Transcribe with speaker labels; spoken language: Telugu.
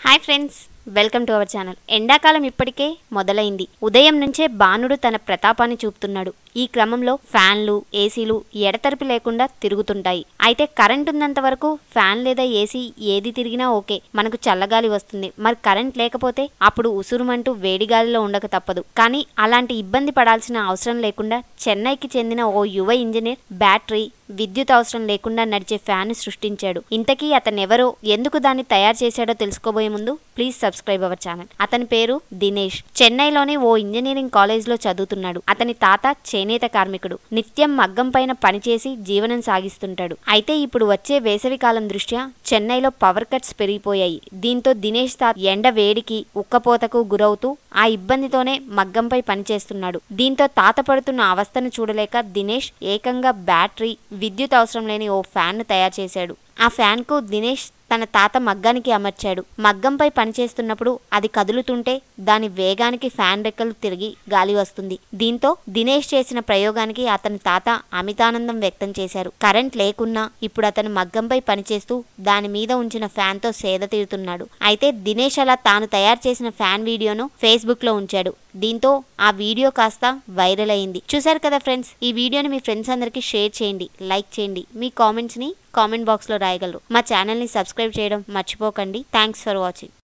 Speaker 1: hi friends welcome to our channel ఎండాకాలం ఇప్పటికే మొదలైంది ఉదయం నుంచే బాణుడు తన ప్రతాపాన్ని చూపుతున్నాడు ఈ క్రమంలో ఫ్యాన్లు ఏసీలు ఎడతెరిపి లేకుండా తిరుగుతుంటాయి అయితే కరెంట్ ఉన్నంత వరకు ఫ్యాన్ లేదా ఏసీ ఏది తిరిగినా ఓకే మనకు చల్లగాలి వస్తుంది మరి కరెంట్ లేకపోతే అప్పుడు ఉసురుమంటూ వేడి గాలిలో ఉండక తప్పదు కానీ అలాంటి ఇబ్బంది పడాల్సిన అవసరం లేకుండా చెన్నైకి చెందిన ఓ యువ ఇంజనీర్ బ్యాటరీ విద్యుత్ అవసరం లేకుండా నడిచే ఫ్యాన్ సృష్టించాడు ఇంతకీ అతను ఎవరో ఎందుకు దాన్ని తయారు చేశాడో తెలుసుకోబోయే ముందు ప్లీజ్ సబ్స్క్రైబ్ అవర్ ఛానల్ అతని పేరు దినేష్ చెన్నైలోని ఓ ఇంజనీరింగ్ కాలేజ్ లో చదువుతున్నాడు అతని తాత చేనేత కార్మికుడు నిత్యం మగ్గం పైన పనిచేసి జీవనం సాగిస్తుంటాడు అయితే ఇప్పుడు వచ్చే వేసవి కాలం దృష్ట్యా చెన్నైలో పవర్ కట్స్ పెరిగిపోయాయి దీంతో దినేష్ తాత ఎండ వేడికి ఉక్కపోతకు గురవుతూ ఆ ఇబ్బందితోనే మగ్గంపై పనిచేస్తున్నాడు దీంతో తాత పడుతున్న అవస్థను చూడలేక దినేష్ ఏకంగా బ్యాటరీ విద్యుత్ అవసరం లేని ఓ ఫ్యాన్ను తయారు చేశాడు ఆ ఫ్యాన్కు దినేష్ తన తాత మగ్గానికి అమర్చాడు మగ్గంపై పనిచేస్తున్నప్పుడు అది కదులుతుంటే దాని వేగానికి ఫ్యాన్ రెక్కలు తిరిగి గాలి వస్తుంది దీంతో దినేష్ చేసిన ప్రయోగానికి అతని తాత అమితానందం వ్యక్తం చేశారు కరెంట్ లేకున్నా ఇప్పుడు అతను మగ్గంపై పనిచేస్తూ దాని మీద ఉంచిన ఫ్యాన్ తో సేద తీరుతున్నాడు అయితే దినేష్ అలా తాను తయారు చేసిన ఫ్యాన్ వీడియోను ఫేస్బుక్ లో ఉంచాడు దీంతో ఆ వీడియో కాస్త వైరల్ అయింది చూశారు కదా ఫ్రెండ్స్ ఈ వీడియోని మీ ఫ్రెండ్స్ అందరికీ షేర్ చేయండి లైక్ చేయండి మీ కామెంట్స్ ని కామెంట్ బాక్స్ లో రాయగలరు మా ఛానల్ ని సబ్స్క్రైబ్ చేయడం మర్చిపోకండి థ్యాంక్స్ ఫర్ వాచింగ్